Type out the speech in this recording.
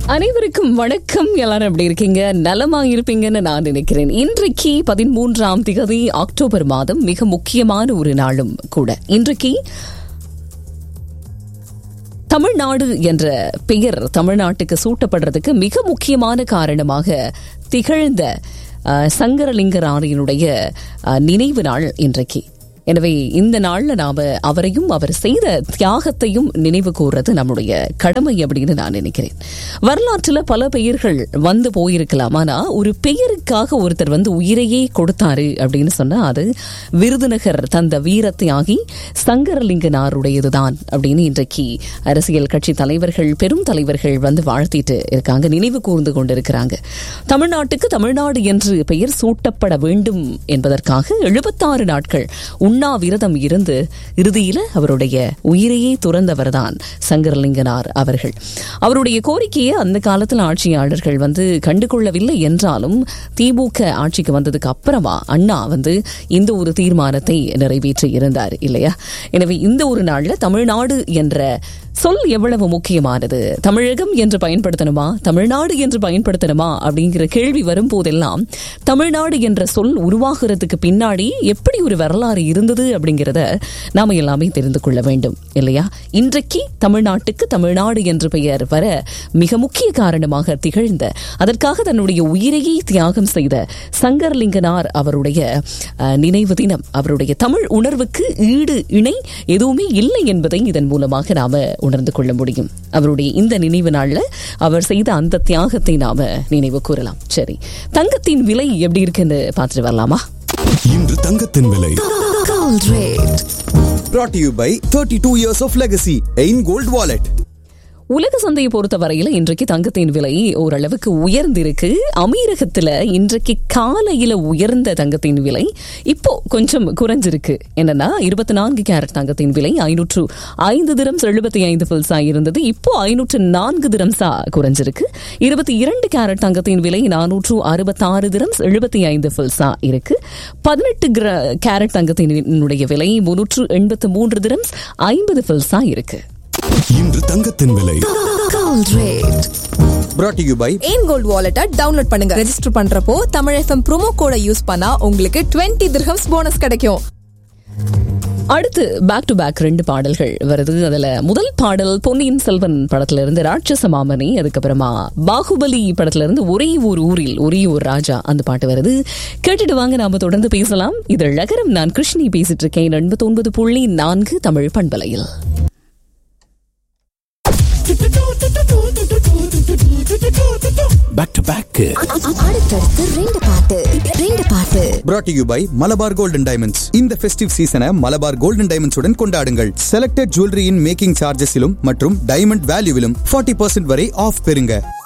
அனைவருக்கும் வணக்கம் எல்லாரும் எப்படி இருக்கீங்க நலமா இருப்பீங்கன்னு நான் நினைக்கிறேன் இன்றைக்கு பதிமூன்றாம் திகதி அக்டோபர் மாதம் மிக முக்கியமான ஒரு நாளும் கூட இன்றைக்கு தமிழ்நாடு என்ற பெயர் தமிழ்நாட்டுக்கு சூட்டப்படுறதுக்கு மிக முக்கியமான காரணமாக திகழ்ந்த அஹ், சங்கரலிங்கராரியனுடைய அஹ், நினைவு நாள் இன்றைக்கு எனவே இந்த நாள்ல நாம அவரையும் அவர் செய்த தியாகத்தையும் நினைவு கூறுறது நம்முடைய கடமை அப்படின்னு நான் நினைக்கிறேன் வரலாற்றுல பல பெயர்கள் வந்து போயிருக்கலாம் ஆனா ஒரு பெயருக்காக ஒருத்தர் வந்து உயிரையே கொடுத்தாரு அப்படின்னு சொன்னா அது விருதுநகர் தந்த வீர தியாகி சங்கரலிங்கனாருடையதுதான் அப்படின்னு இன்றைக்கு அரசியல் கட்சி தலைவர்கள் பெரும் தலைவர்கள் வந்து வாழ்த்திட்டு இருக்காங்க நினைவு கூர்ந்து கொண்டிருக்கிறாங்க தமிழ்நாட்டுக்கு தமிழ்நாடு என்று பெயர் சூட்டப்பட வேண்டும் என்பதற்காக எழுபத்தாறு நாட்கள் உண்ணாவிரதம் இருந்து இறுதியில அவருடைய உயிரையே துறந்தவர்தான் சங்கரலிங்கனார் அவர்கள் அவருடைய கோரிக்கையை அந்த காலத்தில் ஆட்சியாளர்கள் வந்து கண்டுகொள்ளவில்லை என்றாலும் திமுக ஆட்சிக்கு வந்ததுக்கு அப்புறமா அண்ணா வந்து இந்த ஒரு தீர்மானத்தை நிறைவேற்றி இருந்தார் இல்லையா எனவே இந்த ஒரு நாள்ல தமிழ்நாடு என்ற சொல் எவ்வளவு முக்கியமானது தமிழகம் என்று பயன்படுத்தணுமா தமிழ்நாடு என்று பயன்படுத்தணுமா அப்படிங்கிற கேள்வி வரும்போதெல்லாம் தமிழ்நாடு என்ற சொல் உருவாகிறதுக்கு பின்னாடி எப்படி ஒரு வரலாறு இருந்தது அப்படிங்கிறத நாம எல்லாமே தெரிந்து கொள்ள வேண்டும் இல்லையா இன்றைக்கு தமிழ்நாட்டுக்கு தமிழ்நாடு என்று பெயர் வர மிக முக்கிய காரணமாக திகழ்ந்த அதற்காக தன்னுடைய உயிரையே தியாகம் செய்த சங்கர்லிங்கனார் அவருடைய அஹ், நினைவு தினம் அவருடைய தமிழ் உணர்வுக்கு ஈடு இணை எதுவுமே இல்லை என்பதை இதன் மூலமாக நாம உணர்ந்து கொள்ள முடியும் அவருடைய இந்த நினைவு நாள்ல அவர் செய்த அந்த தியாகத்தை நாம நினைவு கூறலாம் சரி தங்கத்தின் விலை எப்படி இருக்குன்னு பார்த்துட்டு வரலாமா இன்று தங்கத்தின் விலை Gold rate. brought to you by 32 years of legacy in gold wallet உலக சந்தையை பொறுத்த வரையில இன்றைக்கு தங்கத்தின் விலை ஓரளவுக்கு உயர்ந்திருக்கு அமீரகத்துல இன்றைக்கு காலையில உயர்ந்த தங்கத்தின் விலை இப்போ கொஞ்சம் குறைஞ்சிருக்கு என்னன்னா இருபத்தி நான்கு கேரட் தங்கத்தின் விலை ஐநூற்று ஐந்து திரம்ஸ் எழுபத்தி ஐந்து பில்ஸா இருந்தது இப்போ ஐநூற்று நான்கு திரம்ஸா குறைஞ்சிருக்கு இருபத்தி இரண்டு கேரட் தங்கத்தின் விலை நானூற்று அறுபத்தாறு திரம்ஸ் எழுபத்தி ஐந்து பில்ஸா இருக்கு பதினெட்டு கிர கேரட் தங்கத்தினுடைய விலை முன்னூற்று எண்பத்து மூன்று திரம்ஸ் ஐம்பது பில்ஸா இருக்கு இன்று தங்கத்தின் விலை Gold rate. brought to you by எயின் கோல்ட் வாலெட்டை டவுன்லோட் பண்ணுங்க ரெஜிஸ்டர் பண்றப்போ தமிழ் எஃப்எம் ப்ரோமோ கோட யூஸ் பண்ணா உங்களுக்கு 20 திர்ஹம்ஸ் போனஸ் கிடைக்கும் அடுத்து பேக் டு பேக் ரெண்டு பாடல்கள் வருது அதுல முதல் பாடல் பொன்னியின் செல்வன் படத்துல இருந்து ராட்சச மாமணி அதுக்கப்புறமா பாகுபலி படத்துல இருந்து ஒரே ஒரு ஊரில் ஒரே ஒரு ராஜா அந்த பாட்டு வருது கேட்டுட்டு வாங்க நாம தொடர்ந்து பேசலாம் இது நகரம் நான் கிருஷ்ணி பேசிட்டு இருக்கேன் எண்பத்தி ஒன்பது புள்ளி நான்கு தமிழ் பண்பலையில் பேக் டு பேக் அடுத்தடுத்து ரெண்டு பாட்டு ரெண்டு பாட்டு brought to you by Malabar golden diamonds இந்த ஃபெஸ்டிவ் சீசனை மலபார் கோல்டன் டைமண்ட்ஸ் உடன் கொண்டாடுங்கள் செலக்டட் ஜுவல்லரியின் மேக்கிங் சார்ஜஸிலும் மற்றும் டைமண்ட் வேல்யூவிலும் 40% வரை ஆஃப் பெறுங்க